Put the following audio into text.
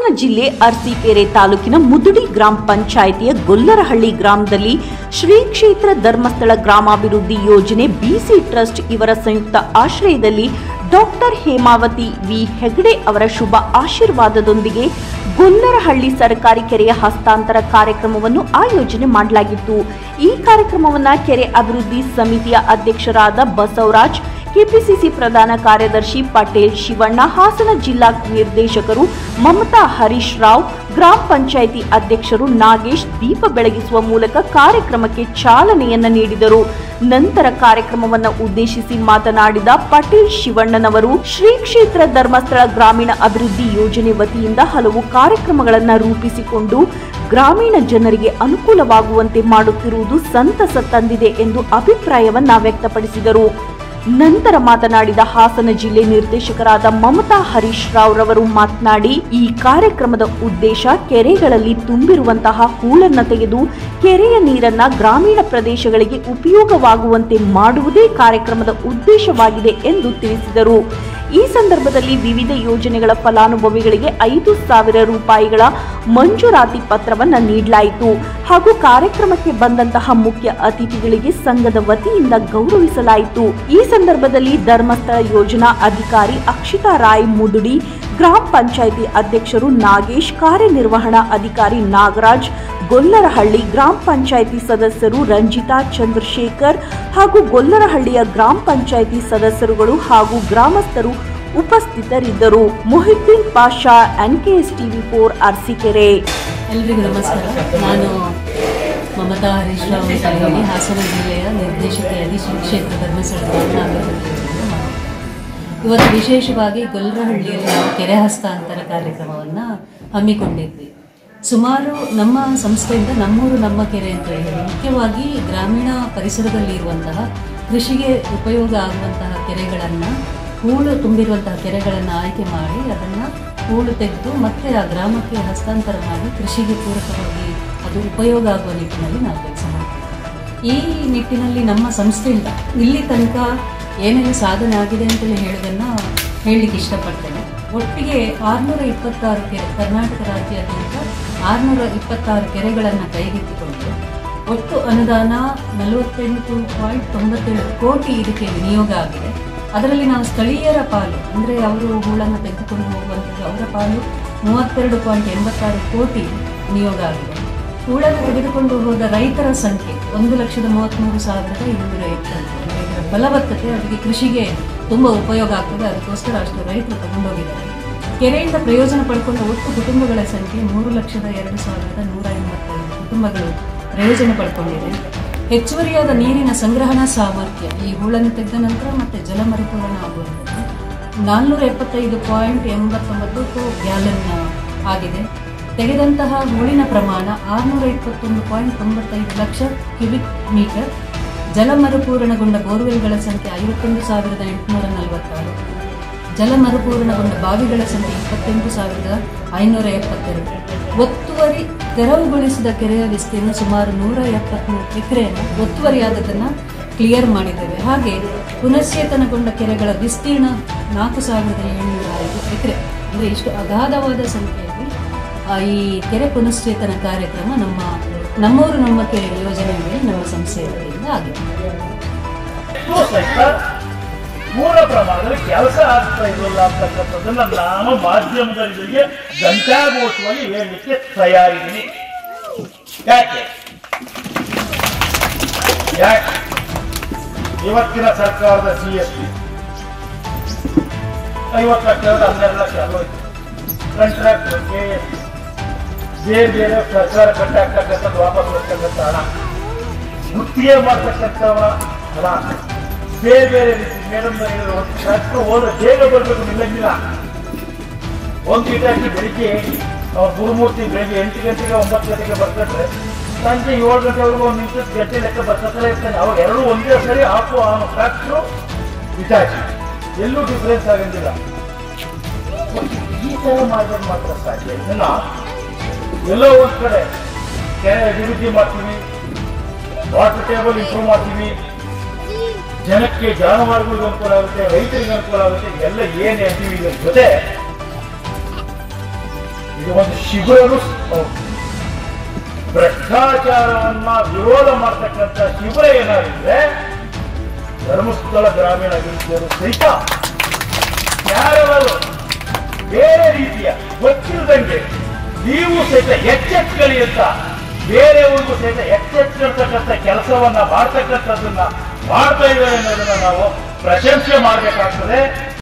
ಹಾಸನ ಜಿಲ್ಲೆ ಅರಸೀಕೆರೆ ತಾಲೂಕಿನ ಮುದುಡಿ ಗ್ರಾಮ ಪಂಚಾಯಿತಿಯ ಗೊಲ್ಲರಹಳ್ಳಿ ಗ್ರಾಮದಲ್ಲಿ ಶ್ರೀ ಕ್ಷೇತ್ರ ಧರ್ಮಸ್ಥಳ ಗ್ರಾಮಾಭಿವೃದ್ಧಿ ಯೋಜನೆ ಬಿಸಿ ಟ್ರಸ್ಟ್ ಇವರ ಸಂಯುಕ್ತ ಆಶ್ರಯದಲ್ಲಿ ಡಾಕ್ಟರ್ ಹೇಮಾವತಿ ವಿ ಹೆಗಡೆ ಅವರ ಶುಭ ಆಶೀರ್ವಾದದೊಂದಿಗೆ ಗೊಲ್ಲರಹಳ್ಳಿ ಸರ್ಕಾರಿ ಕೆರೆಯ ಹಸ್ತಾಂತರ ಕಾರ್ಯಕ್ರಮವನ್ನು ಆಯೋಜನೆ ಮಾಡಲಾಗಿತ್ತು ಈ ಕಾರ್ಯಕ್ರಮವನ್ನು ಕೆರೆ ಅಭಿವೃದ್ಧಿ ಸಮಿತಿಯ ಅಧ್ಯಕ್ಷರಾದ ಬಸವರಾಜ್ ಕೆಪಿಸಿಸಿ ಪ್ರಧಾನ ಕಾರ್ಯದರ್ಶಿ ಪಟೇಲ್ ಶಿವಣ್ಣ ಹಾಸನ ಜಿಲ್ಲಾ ನಿರ್ದೇಶಕರು ಮಮತಾ ಹರೀಶ್ ರಾವ್ ಗ್ರಾಮ ಪಂಚಾಯಿತಿ ಅಧ್ಯಕ್ಷರು ನಾಗೇಶ್ ದೀಪ ಬೆಳಗಿಸುವ ಮೂಲಕ ಕಾರ್ಯಕ್ರಮಕ್ಕೆ ಚಾಲನೆಯನ್ನ ನೀಡಿದರು ನಂತರ ಕಾರ್ಯಕ್ರಮವನ್ನು ಉದ್ದೇಶಿಸಿ ಮಾತನಾಡಿದ ಪಟೇಲ್ ಶಿವಣ್ಣನವರು ಶ್ರೀ ಕ್ಷೇತ್ರ ಧರ್ಮಸ್ಥಳ ಗ್ರಾಮೀಣ ಅಭಿವೃದ್ಧಿ ಯೋಜನೆ ವತಿಯಿಂದ ಹಲವು ಕಾರ್ಯಕ್ರಮಗಳನ್ನು ರೂಪಿಸಿಕೊಂಡು ಗ್ರಾಮೀಣ ಜನರಿಗೆ ಅನುಕೂಲವಾಗುವಂತೆ ಮಾಡುತ್ತಿರುವುದು ಸಂತಸ ತಂದಿದೆ ಎಂದು ಅಭಿಪ್ರಾಯವನ್ನ ವ್ಯಕ್ತಪಡಿಸಿದರು ನಂತರ ಮಾತನಾಡಿದ ಹಾಸನ ಜಿಲ್ಲೆ ನಿರ್ದೇಶಕರಾದ ಮಮತಾ ಹರೀಶ್ ರಾವ್ ರವರು ಮಾತನಾಡಿ ಈ ಕಾರ್ಯಕ್ರಮದ ಉದ್ದೇಶ ಕೆರೆಗಳಲ್ಲಿ ತುಂಬಿರುವಂತಹ ಹೂಳನ್ನ ತೆಗೆದು ಕೆರೆಯ ನೀರನ್ನ ಗ್ರಾಮೀಣ ಪ್ರದೇಶಗಳಿಗೆ ಉಪಯೋಗವಾಗುವಂತೆ ಮಾಡುವುದೇ ಕಾರ್ಯಕ್ರಮದ ಉದ್ದೇಶವಾಗಿದೆ ಎಂದು ತಿಳಿಸಿದರು ಈ ಸಂದರ್ಭದಲ್ಲಿ ವಿವಿಧ ಯೋಜನೆಗಳ ಫಲಾನುಭವಿಗಳಿಗೆ ಐದು ಸಾವಿರ ರೂಪಾಯಿಗಳ ಮಂಜೂರಾತಿ ಪತ್ರವನ್ನ ನೀಡಲಾಯಿತು ಹಾಗೂ ಕಾರ್ಯಕ್ರಮಕ್ಕೆ ಬಂದಂತಹ ಮುಖ್ಯ ಅತಿಥಿಗಳಿಗೆ ಸಂಘದ ವತಿಯಿಂದ ಗೌರವಿಸಲಾಯಿತು ಈ ಸಂದರ್ಭದಲ್ಲಿ ಧರ್ಮಸ್ಥಳ ಯೋಜನಾ ಅಧಿಕಾರಿ ಅಕ್ಷಿತಾ ರಾಯ್ ಮುದುಡಿ ಗ್ರಾಮ ಪಂಚಾಯಿತಿ ಅಧ್ಯಕ್ಷರು ನಾಗೇಶ್ ಕಾರ್ಯನಿರ್ವಹಣಾ ಅಧಿಕಾರಿ ನಾಗರಾಜ್ ಗೊಲ್ಲರಹಳ್ಳಿ ಗ್ರಾಮ ಪಂಚಾಯಿತಿ ಸದಸ್ಯರು ರಂಜಿತಾ ಚಂದ್ರಶೇಖರ್ ಹಾಗೂ ಗೊಲ್ಲರಹಳ್ಳಿಯ ಗ್ರಾಮ ಪಂಚಾಯಿತಿ ಸದಸ್ಯರುಗಳು ಹಾಗೂ ಗ್ರಾಮಸ್ಥರು ಉಪಸ್ಥಿತರಿದ್ದರು Mohiddin Pasha NKS TV four Arasikere ಎಲ್ರಿಗೂ ನಮಸ್ಕಾರ ನಾನು ಮಮತಾ ಹರೀಶ್ ರಾವ್ ಅಂತ ಹೇಳಿ ಹಾಸನ ಜಿಲ್ಲೆಯ ನಿರ್ದೇಶಕಿಯಾಗಿ ಶ್ರೀ ಕ್ಷೇತ್ರ ಧರ್ಮಸ್ಥಳ ಗ್ರಾಮೀಣಾಭಿವೃದ್ಧಿ ಯೋಜನೆ ಮಾಡಿದ್ದೇನೆ. ಇವತ್ತು ವಿಶೇಷವಾಗಿ ಗೊಲ್ಲರಹಳ್ಳಿಯಲ್ಲಿ ನಾವು ಕೆರೆ ಹಸ್ತಾಂತರ ಕಾರ್ಯಕ್ರಮವನ್ನು ಹಮ್ಮಿಕೊಂಡಿದ್ವಿ ಸುಮಾರು ನಮ್ಮ ಸಂಸ್ಥೆಯಿಂದ ನಮ್ಮೂರು ನಮ್ಮ ಕೆರೆ ಅಂತ ಹೇಳಿ ಮುಖ್ಯವಾಗಿ ಗ್ರಾಮೀಣ ಪರಿಸರದಲ್ಲಿ ಇರುವಂತಹ ಕೃಷಿಗೆ ಉಪಯೋಗ ಆಗುವಂತಹ ಕೆರೆಗಳನ್ನು ಹೂಳು ತುಂಬಿರುವಂತಹ ಕೆರೆಗಳನ್ನು ಆಯ್ಕೆ ಮಾಡಿ ಅದನ್ನು ಹೂಳು ತೆಗೆದು ಮತ್ತೆ ಆ ಗ್ರಾಮಕ್ಕೆ ಹಸ್ತಾಂತರ ಮಾಡಿ ಕೃಷಿಗೆ ಪೂರಕವಾಗಿ ಅದು ಉಪಯೋಗ ಆಗುವ ನಿಟ್ಟಿನಲ್ಲಿ ನಾವು ಕೆಲಸ ಮಾಡ್ತೀವಿ ಈ ನಿಟ್ಟಿನಲ್ಲಿ ನಮ್ಮ ಸಂಸ್ಥೆಯಿಂದ ಇಲ್ಲಿ ತನಕ ಏನೆಲ್ಲ ಸಾಧನೆ ಆಗಿದೆ ಅಂತೇಳಿ ಹೇಳೋದನ್ನು ಹೇಳಲಿಕ್ಕೆ ಇಷ್ಟಪಡ್ತೇನೆ ಒಟ್ಟಿಗೆ ಆರುನೂರ ಇಪ್ಪತ್ತಾರು ಕೆರೆ ಕರ್ನಾಟಕ ರಾಜ್ಯಾದ್ಯಂತ ಆರುನೂರ ಇಪ್ಪತ್ತಾರು ಕೆರೆಗಳನ್ನು ಕೈಗೆತ್ತಿಕೊಂಡು ಒಟ್ಟು ಅನುದಾನ ನಲವತ್ತೆಂಟು ಪಾಯಿಂಟ್ ತೊಂಬತ್ತೇಳು ಕೋಟಿ ಇದಕ್ಕೆ ವಿನಿಯೋಗ ಆಗಿದೆ ಅದರಲ್ಲಿ ನಾವು ಸ್ಥಳೀಯರ ಪಾಲು ಅಂದರೆ ಅವರು ಹೂಳನ್ನು ತೆಗೆದುಕೊಂಡು ಹೋಗುವಂಥದ್ದು ಅವರ ಪಾಲು ಮೂವತ್ತೆರಡು ಪಾಯಿಂಟ್ ಎಂಬತ್ತಾರು ಕೋಟಿ ವಿನಿಯೋಗ ಆಗಿದೆ ಹೂಳನ್ನು ತೆಗೆದುಕೊಂಡು ಹೋದ ರೈತರ ಸಂಖ್ಯೆ ಒಂದು ಲಕ್ಷದ ಮೂವತ್ತ್ಮೂರು ಸಾವಿರದ ಇನ್ನೂರ ಎಪ್ಪತ್ತು ಅಂದರೆ ಇದರ ಫಲವತ್ತತೆ ಅವರಿಗೆ ಕೃಷಿಗೆ ತುಂಬ ಉಪಯೋಗ ಆಗ್ತದೆ ಅದಕ್ಕೋಸ್ಕರ ಅಷ್ಟು ರೈತರು ತಗೊಂಡೋಗಿದ್ದಾರೆ ಕೆರೆಯಿಂದ ಪ್ರಯೋಜನ ಪಡ್ಕೊಂಡ ಒಟ್ಟು ಕುಟುಂಬಗಳ ಸಂಖ್ಯೆ ಮೂರು ಲಕ್ಷದ ಎರಡು ಸಾವಿರದ ನೂರ ಎಂಬತ್ತೈದು ಕುಟುಂಬಗಳು ಪ್ರಯೋಜನ ಪಡ್ಕೊಂಡಿದೆ ಹೆಚ್ಚುವರಿಯಾದ ನೀರಿನ ಸಂಗ್ರಹಣಾ ಸಾಮರ್ಥ್ಯ ಈ ಹೂಳನ್ನು ತೆಗೆದ ನಂತರ ಮತ್ತೆ ಜಲ ಮರುಪೂರಣ ಆಗುವಂಥದ್ದು ನಾಲ್ನೂರ ಎಪ್ಪತ್ತೈದು ಪಾಯಿಂಟ್ ಎಂಬತ್ತೊಂಬತ್ತು ಗ್ಯಾಲನ್ ಆಗಿದೆ ತೆಗೆದಂತಹ ಹೂಳಿನ ಪ್ರಮಾಣ ಆರುನೂರ ಇಪ್ಪತ್ತೊಂದು ಪಾಯಿಂಟ್ ತೊಂಬತ್ತೈದು ಲಕ್ಷ ಕ್ಯೂಬಿಕ್ ಮೀಟರ್ ಜಲ ಮರುಪೂರಣಗೊಂಡ ಬೋರ್ವೆಲ್ಗಳ ಸಂಖ್ಯೆ ಐವತ್ತೊಂದು ಸಾವಿರದ ಎಂಟುನೂರ ನಲವತ್ತಾರು ಜಲ ಮರುಪೂರಣಗೊಂಡ ಬಾವಿಗಳ ಸಂಖ್ಯೆ ಇಪ್ಪತ್ತೆಂಟು ಸಾವಿರದ ಐನೂರ ಎಪ್ಪತ್ತೆರಡು ಒತ್ತುವರಿ ತೆರವುಗೊಳಿಸಿದ ಕೆರೆಯ ವಿಸ್ತೀರ್ಣ ಸುಮಾರು ನೂರ ಎಪ್ಪತ್ತ್ಮೂರು ಎಕರೆಯನ್ನು ಒತ್ತುವರಿಯಾದದನ್ನು ಕ್ಲಿಯರ್ ಮಾಡಿದ್ದೇವೆ ಹಾಗೆ ಪುನಶ್ಚೇತನಗೊಂಡ ಕೆರೆಗಳ ವಿಸ್ತೀರ್ಣ ನಾಲ್ಕು ಸಾವಿರದ ಏಳ್ನೂರ ಐದು ಎಕರೆ ಅಂದರೆ ಇಷ್ಟು ಅಗಾಧವಾದ ಸಂಖ್ಯೆಯಲ್ಲಿ ಆ, ಈ ಕೆರೆ ಪುನಶ್ಚೇತನ ಕಾರ್ಯಕ್ರಮ ನಮ್ಮ ನಮ್ಮೂರು ನಮ್ಮ ಕೆರೆ ಯೋಜನೆಯಲ್ಲಿ ನಮ್ಮ ಸಂಸ್ಥೆಯ ವತಿಯಿಂದ ಆಗಿದೆ ಇದು ಸಹಿತ ಪೂರ್ಣ ಪ್ರಮಾಣದಲ್ಲಿ ಕೆಲಸ ಆಗ್ತಾ ಇರಲಿಲ್ಲ ಅಂತಕ್ಕಂಥದ್ದನ್ನ ನಾನು ಮಾಧ್ಯಮದವರಿಗೆ ಗಂಟಾಘೋಷವಾಗಿ ಹೇಳಲಿಕ್ಕೆ ತಯಾರಿದ್ದೀನಿ ಯಾಕೆ ಯಾಕೆ ಇವತ್ತಿನ ಸರ್ಕಾರದ ಸಿ ಎಸ್ ಟಿ ಐವತ್ತು ಲಕ್ಷ ಹನ್ನೆರಡು ಲಕ್ಷ ಆಗೋಯ್ತು ಕಾಂಟ್ರಾಕ್ಟ್ ಕೆ ಎಸ್ ಬೇರೆ ಬೇರೆ ಸರ್ಕಾರ ಕಟ್ಟಾಗ್ತಕ್ಕಂಥದ್ದು ವಾಪಸ್ ಬರ್ತಕ್ಕಂಥ ಹಣ ಗುತ್ತಿಗೆ ಮಾಡ್ತಕ್ಕಂಥ ಹಣ ಬೇರೆ ಬೇರೆ ರೀತಿ ಮೇಡಮ್ ಒಂದು ಟ್ರ್ಯಾಕ್ಟರ್ ಹೋದ್ರೆ ಬೇಗ ಬರಬೇಕು ನಿಲ್ಲಂಗಿಲ್ಲ ಒಂದು ಕಿಟಾಕಿ ಬೆಳಿಗ್ಗೆ ಅವ್ರ ಗುರುಮೂರ್ತಿ ಬೆಳಿಗ್ಗೆ ಎಂಟು ಗಂಟೆಗೆ ಒಂಬತ್ತು ಗಂಟೆಗೆ ಬರ್ಕೊಂಡ್ರೆ ಸಂಜೆ ಏಳು ಗಂಟೆವರೆಗೂ ಒಂದು ನಿಮಿಷ ಗಂಟೆ ಲೆಕ್ಕ ಬರ್ತಾನೆ ಇರ್ತಾನೆ ಅವಾಗ ಎರಡು ಒಂದೇ ಸರಿ ಹಾಕುವ ಅವನು ಟ್ರ್ಯಾಕ್ಟ್ರು ಇಟಾಚಿ ಎಲ್ಲೂ ಡಿಫ್ರೆನ್ಸ್ ಆಗಂಗಿಲ್ಲ ಈ ಥರ ಮಾಡಿದ್ರೆ ಮಾತ್ರ ಸಾಧ್ಯ ಇದನ್ನ ಎಲ್ಲೋ ಒಂದ್ ಕಡೆ ಕೆರೆ ಅಭಿವೃದ್ಧಿ ಮಾಡ್ತೀವಿ ವಾಟರ್ ಟೇಬಲ್ ಇಂಪ್ರೂವ್ ಮಾಡ್ತೀವಿ ಜನಕ್ಕೆ ಜಾನುವಾರುಗಳಿಗೆ ಅನುಕೂಲ ಆಗುತ್ತೆ ರೈತರಿಗೆ ಅನುಕೂಲ ಆಗುತ್ತೆ ಎಲ್ಲ ಏನ್ ಹೇಳ್ತೀವಿ ಇದ್ರ ಜೊತೆ ಇದು ಒಂದು ಶಿಬಿರನು ಹೌದು. ಭ್ರಷ್ಟಾಚಾರವನ್ನ ವಿರೋಧ ಮಾಡ್ತಕ್ಕಂಥ ಶಿಬಿರ ಏನಾಗಿದೆ ಧರ್ಮಸ್ಥಳ ಗ್ರಾಮೀಣ ಅಭಿವೃದ್ಧಿಯವರು ಸಹಿತ ಯಾರವರು ಬೇರೆ ರೀತಿಯ ಗೊತ್ತಿಲ್ಲದಂಗೆ ನೀವು ಸಹಿತ ಎಚ್ಚೆತ್ಕೊಳ್ಳಿ ಅಂತ ಬೇರೆಯವ್ರಿಗೂ ಸಹಿತ ಎಚ್ಚೆತ್ಕೊಳ್ತಕ್ಕಂಥ ಕೆಲಸವನ್ನ ಮಾಡ್ತಕ್ಕಂಥದ್ದನ್ನ ಮಾಡ್ತಾ ಇದ್ದಾರೆ ಅನ್ನೋದನ್ನ ನಾವು ಪ್ರಶಂಸೆ ಮಾಡಬೇಕಾಗ್ತದೆ